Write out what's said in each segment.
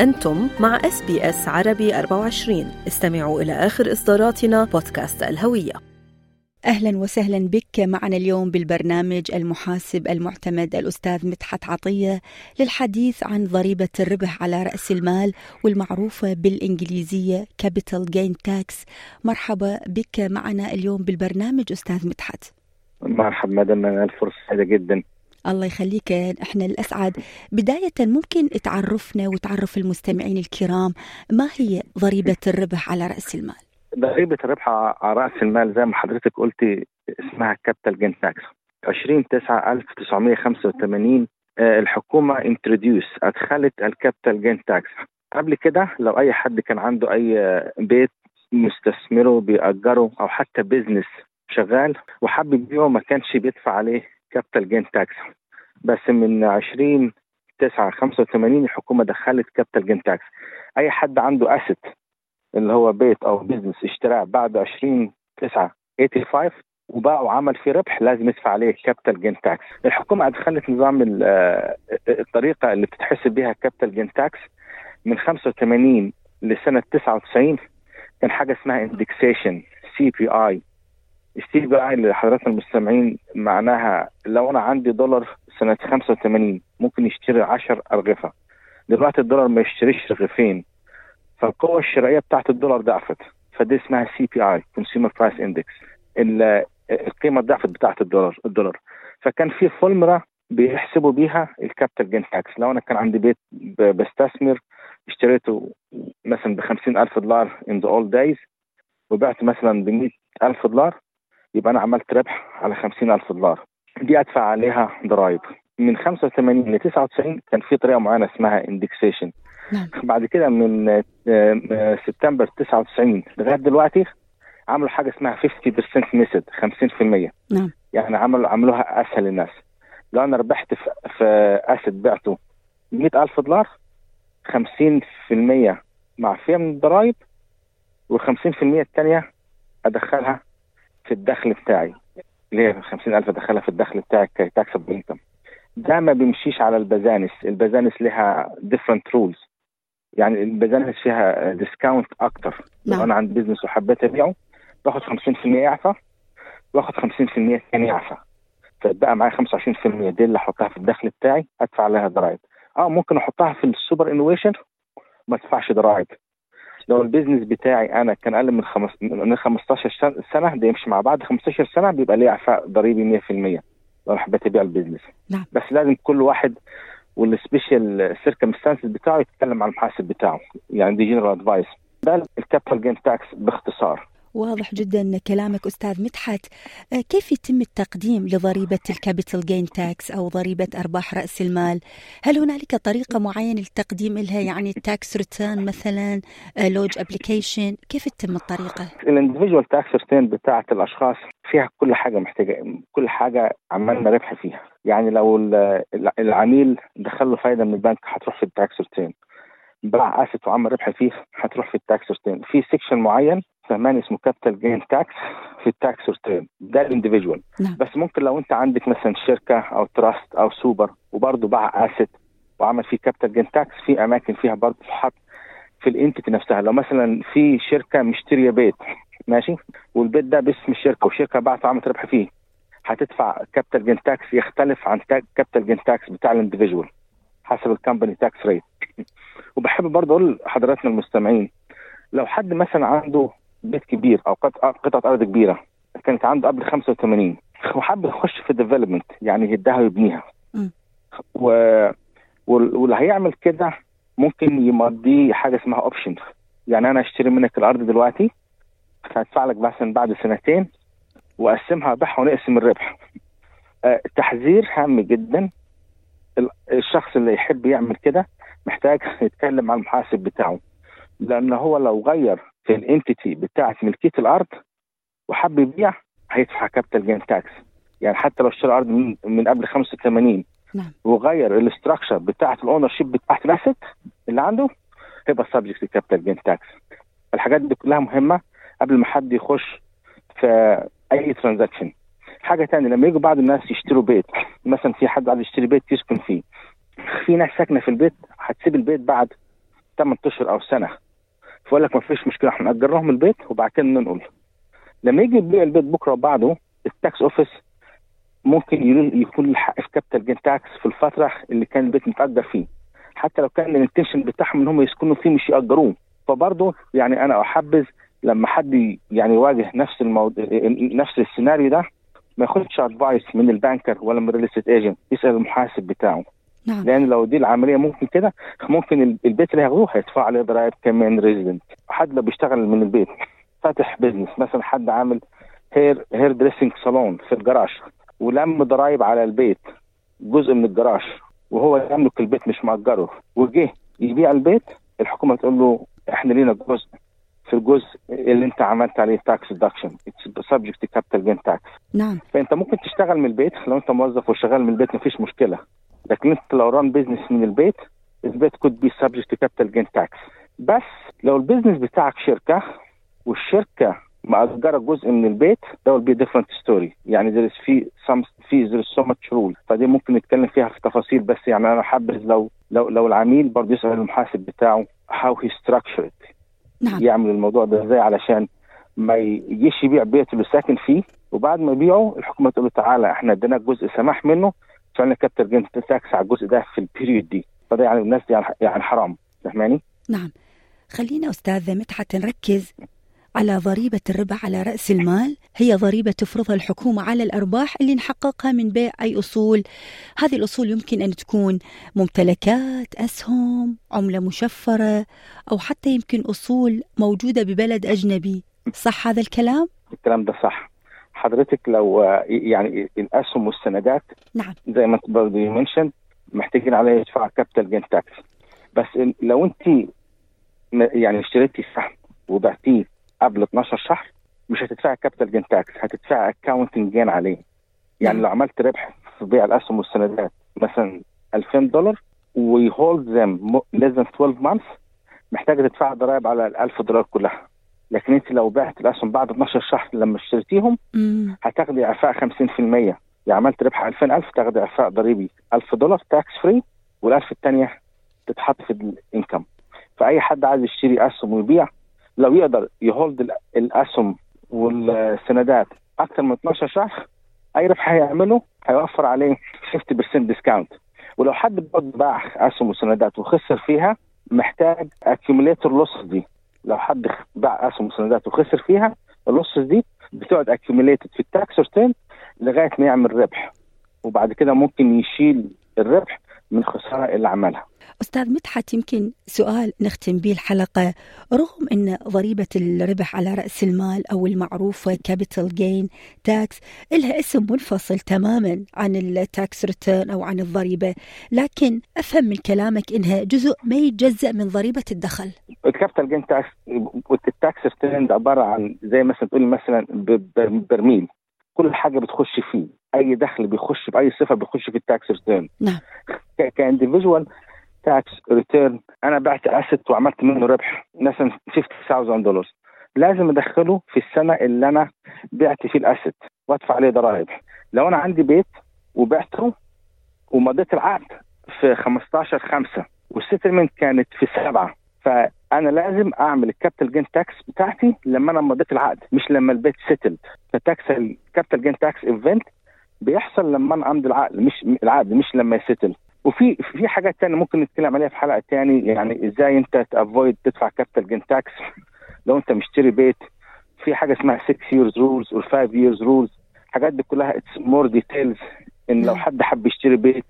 أنتم مع اس بي اس عربي 24 استمعوا إلى آخر إصداراتنا بودكاست الهوية اهلا وسهلا بك معنا اليوم بالبرنامج المحاسب المعتمد الاستاذ مدحت عطيه للحديث عن ضريبه الربح على راس المال والمعروفه بالانجليزيه كابيتال جين تاكس مرحبا بك معنا اليوم بالبرنامج استاذ مدحت مرحبا مدام الفرصه سعيده جدا الله يخليك احنا الاسعد بدايه ممكن تعرفنا وتعرف المستمعين الكرام ما هي ضريبه الربح على راس المال ضريبة الربح على رأس المال زي ما حضرتك قلتي اسمها كابيتال جين تاكس 20 9 1985 الحكومة انتروديوس أدخلت الكابيتال جين تاكس قبل كده لو أي حد كان عنده أي بيت مستثمره بيأجره أو حتى بيزنس شغال وحب يبيعه ما كانش بيدفع عليه كابيتال جين تاكس بس من 20 9 85 الحكومة دخلت كابيتال جين تاكس أي حد عنده أسيت اللي هو بيت او بزنس اشتراه بعد 20 9 85 وباع وعمل فيه ربح لازم يدفع عليه كابيتال جين تاكس الحكومه ادخلت نظام الطريقه اللي بتتحسب بها كابيتال جين تاكس من 85 لسنه 99 كان حاجه اسمها اندكسيشن سي بي اي السي بي اي لحضراتنا المستمعين معناها لو انا عندي دولار سنه 85 ممكن يشتري 10 ارغفه دلوقتي الدولار ما يشتريش رغيفين فالقوة الشرائية بتاعت الدولار ضعفت فدي اسمها سي بي اي كونسيومر برايس اندكس القيمة ضعفت بتاعت الدولار الدولار فكان في فورمولا بيحسبوا بيها الكابيتال جين تاكس لو انا كان عندي بيت بستثمر اشتريته مثلا ب ألف دولار ان ذا اولد دايز وبعت مثلا ب ألف دولار يبقى انا عملت ربح على ألف دولار دي ادفع عليها ضرائب من 85 ل 99 كان في طريقه معينه اسمها اندكسيشن نعم. بعد كده من سبتمبر 99 لغايه دلوقتي عملوا حاجه اسمها 50% ميثود 50% نعم يعني عملوا عملوها اسهل للناس لو انا ربحت في, في اسد بعته 100000 دولار 50% معفيه من الضرائب وال50% الثانيه ادخلها في الدخل بتاعي اللي هي 50000 ادخلها في الدخل بتاعي كتاكسب انكم ده ما بيمشيش على البزانس البزانس لها different rules يعني البزانس فيها ديسكاونت اكتر نعم. لو انا عندي بزنس وحبيت ابيعه باخد 50% اعفاء واخد 50% ثاني اعفاء فبقى معايا 25% دي اللي احطها في الدخل بتاعي ادفع عليها ضرائب اه ممكن احطها في السوبر انويشن وما ادفعش ضرائب لو البيزنس بتاعي انا كان اقل من خمس من 15 سنه ده يمشي مع بعد 15 سنه بيبقى ليه اعفاء ضريبي 100% لو حبيت ابيع البيزنس نعم. بس لازم كل واحد والسبيشال سيركمستانسز بتاعه يتكلم عن المحاسب بتاعه يعني دي جنرال ادفايس ده الكابيتال جين تاكس باختصار واضح جدا كلامك استاذ مدحت كيف يتم التقديم لضريبه الكابيتال جين تاكس او ضريبه ارباح راس المال؟ هل هنالك طريقه معينه للتقديم لها يعني تاكس ريتيرن مثلا لوج ابلكيشن كيف تتم الطريقه؟ الاندفجوال تاكس ريتيرن بتاعت الاشخاص فيها كل حاجه محتاجه كل حاجه عملنا ربح فيها يعني لو العميل دخل له فايده من البنك هتروح في التاكس ريتيرن باع اسيت وعمل ربح فيه هتروح في التاكس ريتيرن في سيكشن معين فهمان اسمه كابيتال جين تاكس في التاكس ريتيرن ده الانديفيدوال نعم. بس ممكن لو انت عندك مثلا شركه او تراست او سوبر وبرضه باع اسيت وعمل فيه كابيتال جين تاكس في اماكن فيها برضه حط في الانتيتي نفسها لو مثلا في شركه مشتريه بيت ماشي والبيت ده باسم الشركه والشركه باعته وعملت ربح فيه هتدفع كابيتال جين تاكس يختلف عن كابيتال جين تاكس بتاع الانديفيدوال حسب الكمباني تاكس ريت وبحب برضه اقول لحضراتنا المستمعين لو حد مثلا عنده بيت كبير او قطعه ارض كبيره كانت عنده قبل 85 وحب يخش في ديفلوبمنت يعني يهدها ويبنيها و... واللي هيعمل كده ممكن يمضي حاجه اسمها اوبشن يعني انا اشتري منك الارض دلوقتي هدفع لك مثلا بعد سنتين واقسمها ابيعها ونقسم الربح أه تحذير هام جدا الشخص اللي يحب يعمل كده محتاج يتكلم مع المحاسب بتاعه لان هو لو غير في الانتيتي بتاعه ملكيه الارض وحب يبيع هيدفع كابيتال جين تاكس يعني حتى لو اشترى ارض من, من قبل 85 نعم. وغير الاستراكشر بتاعه الاونر شيب بتاعه الاسيت اللي عنده هيبقى سبجكت لكابيتال جين تاكس الحاجات دي كلها مهمه قبل ما حد يخش في اي ترانزاكشن حاجه ثانيه لما يجوا بعض الناس يشتروا بيت مثلا في حد عايز يشتري بيت يسكن فيه في ناس ساكنه في البيت هتسيب البيت بعد 8 اشهر او سنه فيقول لك ما فيش مشكله احنا ناجر لهم البيت وبعد كده ننقل لما يجي يبيع البيت بكره وبعده التاكس اوفيس ممكن يكون الحق في كابيتال جين تاكس في الفتره اللي كان البيت متاجر فيه حتى لو كان الانتنشن بتاعهم ان هم يسكنوا فيه مش ياجروه فبرضه يعني انا احبذ لما حد يعني يواجه نفس الموضوع نفس السيناريو ده ما ياخدش ادفايس من البانكر ولا من الريل استيت ايجنت يسال المحاسب بتاعه نعم لان لو دي العمليه ممكن كده ممكن البيت اللي هياخدوه هيدفع عليه ضرائب كمان ريزيدنت حد لو بيشتغل من البيت فاتح بيزنس مثلا حد عامل هير هير دريسنج صالون في الجراج ولم ضرائب على البيت جزء من الجراج وهو يملك البيت مش مأجره وجه يبيع البيت الحكومه تقول له احنا لينا جزء في الجزء اللي انت عملت عليه تاكس دكشن اتس سبجكت كابيتال جين تاكس نعم فانت ممكن تشتغل من البيت لو انت موظف وشغال من البيت مفيش مشكله لكن انت لو ران بيزنس من البيت البيت كود بي سبجكت كابيتال جين تاكس بس لو البيزنس بتاعك شركه والشركه مأجرة جزء من البيت ده will be different story يعني there is في some في there is so much rule فدي ممكن نتكلم فيها في تفاصيل بس يعني انا حابب لو لو لو العميل برضه يسأل المحاسب بتاعه how he structured نعم يعمل الموضوع ده ازاي علشان ما يجيش يبيع بيته اللي ساكن فيه وبعد ما يبيعه الحكومه تقول له تعالى احنا اديناك جزء سماح منه عشان كابتر جنت تاكس على الجزء ده في البيريود دي فده يعني الناس دي يعني حرام فاهماني؟ نعم خلينا أستاذ مدحت نركز على ضريبة الربح على رأس المال هي ضريبة تفرضها الحكومة على الأرباح اللي نحققها من بيع أي أصول هذه الأصول يمكن أن تكون ممتلكات أسهم عملة مشفرة أو حتى يمكن أصول موجودة ببلد أجنبي صح هذا الكلام؟ الكلام ده صح حضرتك لو يعني الأسهم والسندات نعم زي ما برضه منشن محتاجين عليه يدفع كابيتال جين تاكس بس لو انت يعني اشتريتي سهم وبعتيه قبل 12 شهر مش هتدفع كابيتال جين تاكس هتدفع اكاونتنج جين عليه يعني نعم. لو عملت ربح في بيع الاسهم والسندات مثلا 2000 دولار ويهولد ذم less than 12 months محتاجه تدفع ضرائب على ال 1000 دولار كلها لكن انت لو بعت الاسهم بعد 12 شهر لما اشتريتيهم مم. هتاخدي اعفاء 50% يعني عملت ربح 200000 تاخدي اعفاء ضريبي 1000 دولار تاكس فري وال1000 الثانيه تتحط في الانكم فاي حد عايز يشتري اسهم ويبيع لو يقدر يهولد ال- الاسهم والسندات اكثر من 12 شهر اي ربح هيعمله هيوفر عليه 50% ديسكاونت ولو حد برضه باع اسهم وسندات وخسر فيها محتاج اكيوميليتور لوسز دي لو حد باع اسهم وسندات وخسر فيها اللوسز دي بتقعد اكيوميليتد في التاكس ريتيرن لغايه ما يعمل ربح وبعد كده ممكن يشيل الربح من الخساره اللي عملها أستاذ مدحت يمكن سؤال نختم به الحلقة رغم أن ضريبة الربح على رأس المال أو المعروفة كابيتال جين تاكس لها اسم منفصل تماما عن التاكس ريتيرن أو عن الضريبة لكن أفهم من كلامك أنها جزء ما يتجزأ من ضريبة الدخل الكابيتال جين تاكس التاكس ريتيرن ده عباره عن زي مثلا تقول مثلا ب- ب- برميل كل حاجه بتخش فيه اي دخل بيخش باي صفه بيخش في التاكس ريتيرن نعم كانديفيجوال تاكس ريتيرن انا بعت اسيت وعملت منه ربح مثلا 50000 دولار لازم ادخله في السنه اللي انا بعت فيه الاسيت وادفع عليه ضرائب لو انا عندي بيت وبعته ومضيت العقد في 15 5 والسيتلمنت كانت في سبعه فانا لازم اعمل الكابيتال جين تاكس بتاعتي لما انا مضيت العقد مش لما البيت سيتلد فتاكس الكابيتال جين تاكس ايفنت بيحصل لما انا امضي العقد مش العقد مش لما يسيتل وفي في حاجات تانية ممكن نتكلم عليها في حلقه تاني يعني ازاي انت تافويد تدفع كابيتال جين تاكس لو انت مشتري بيت في حاجه اسمها 6 years rules or 5 years rules الحاجات دي كلها اتس مور ديتيلز ان لو نعم. حد حب يشتري بيت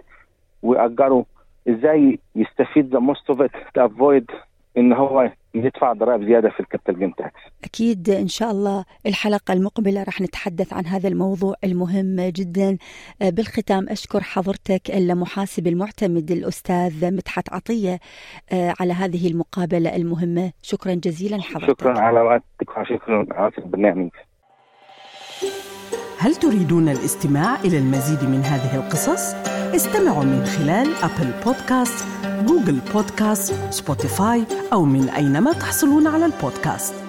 ويأجره ازاي يستفيد ذا موست اوف ات تافويد ان هو يدفع ضرائب زياده في الكابيتال جين تاكس أكيد إن شاء الله الحلقة المقبلة راح نتحدث عن هذا الموضوع المهم جدا آه، بالختام أشكر حضرتك المحاسب المعتمد الأستاذ مدحت عطية آه، على هذه المقابلة المهمة شكرا جزيلا حضرتك شكرا على وقتك وشكرا على البرنامج هل تريدون الاستماع إلى المزيد من هذه القصص؟ استمعوا من خلال أبل بودكاست، جوجل بودكاست، سبوتيفاي أو من أينما تحصلون على البودكاست